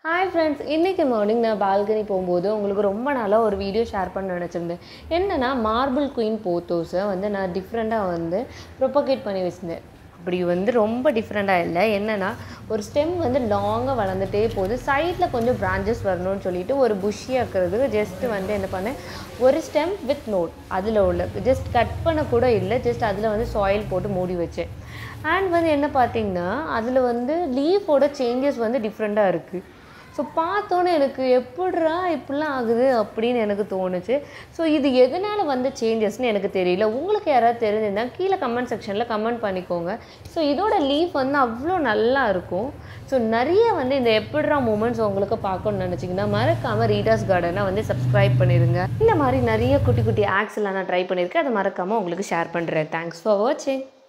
hi friends இன்றைக்கி morning நான் balcony போகும்போது உங்களுக்கு ரொம்ப நாளாக ஒரு வீடியோ ஷேர் பண்ண நினச்சிருந்தேன் என்னென்னா மார்பிள் குயின் போத்தோஸை வந்து நான் டிஃப்ரெண்ட்டாக வந்து ப்ரொபகேட் பண்ணி வச்சுருந்தேன் அப்படி வந்து ரொம்ப டிஃப்ரெண்ட்டாக இல்லை என்னென்னா ஒரு ஸ்டெம் வந்து லாங்காக வளர்ந்துட்டே போகுது சைடில் கொஞ்சம் பிரான்ச்சஸ் வரணும்னு சொல்லிட்டு ஒரு புஷ்ஷியாக்கிறதுக்கு ஜஸ்ட் வந்து என்ன பண்ணேன் ஒரு ஸ்டெம் வித் நோட் அதில் உள்ள ஜஸ்ட் கட் பண்ண கூட இல்லை ஜஸ்ட் அதில் வந்து சாயில் போட்டு மூடி வச்சேன் அண்ட் வந்து என்ன பார்த்தீங்கன்னா அதில் வந்து லீஃபோட சேஞ்சஸ் வந்து டிஃப்ரெண்ட்டாக இருக்குது ஸோ பார்த்தோன்னே எனக்கு எப்படிரா இப்படிலாம் ஆகுது அப்படின்னு எனக்கு தோணுச்சு ஸோ இது எதனால் வந்த சேஞ்சஸ்னு எனக்கு தெரியல உங்களுக்கு யாராவது தெரிஞ்சிருந்தா கீழே கமெண்ட் செக்ஷனில் கமெண்ட் பண்ணிக்கோங்க ஸோ இதோட லீஃப் வந்து அவ்வளோ நல்லா இருக்கும் ஸோ நிறைய வந்து இந்த எப்படிரா மூமெண்ட்ஸ் உங்களுக்கு பார்க்கணும்னு நினச்சிங்கன்னா மறக்காமல் ரீடர்ஸ் கார்டனை வந்து சப்ஸ்கிரைப் பண்ணிடுங்க இந்த மாதிரி நிறைய குட்டி குட்டி ஆக்ஸ் எல்லாம் நான் ட்ரை பண்ணியிருக்கேன் அதை மறக்காமல் உங்களுக்கு ஷேர் பண்ணுறேன் தேங்க்ஸ் ஃபார் வாட்சிங்